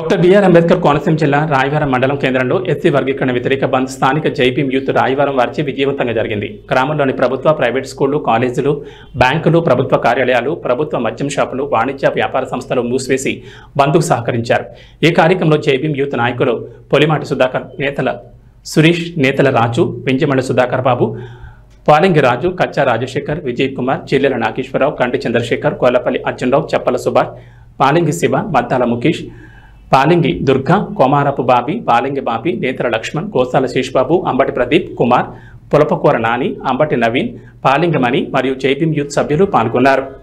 doctor BR Ambedkar Konaseema జిల్లా రాయవరం మండలం కేంద్రంలో ఎస్సీ వర్గీకరణ వ్యతిరేక బంద్ స్థానిక జైపీఎం యూత్ రాయవరం వారిచే విజయవంతంగా జరిగింది గ్రామంలోని ప్రభుత్వ ప్రైవేట్ స్కూళ్లు కాలేజీలు బ్యాంకులు ప్రభుత్వ కార్యాలయాలు ప్రభుత్వ మద్యం షాపులు వాణిజ్య వ్యాపార సంస్థలు మూసివేసి బంద్కు సహకరించారు ఈ కార్యక్రమంలో జైపీఎం యూత్ నాయకులు పొలిమాటి సుధాకర్ నేతల సురేష్ నేతల రాజు వెంజమండ సుధాకర్ బాబు పాలింగి రాజు కచ్చా రాజశేఖర్ విజయ్ కుమార్ చెల్లెల నాగేశ్వరరావు కంటి చంద్రశేఖర్ కోలపల్లి అర్జునరావు చెప్పల సుభాష్ పాలింగి శివ మద్దాల ముఖేష్ పాలింగి దుర్గా కోమారపు బాబి పాలింగి బాబి నేతల లక్ష్మణ్ గోసాల శేషబాబు అంబటి ప్రదీప్ కుమార్ పులపకూర నాని అంబటి నవీన్ పాలింగమణి మరియు జైపీం యూత్ సభ్యులు పాల్గొన్నారు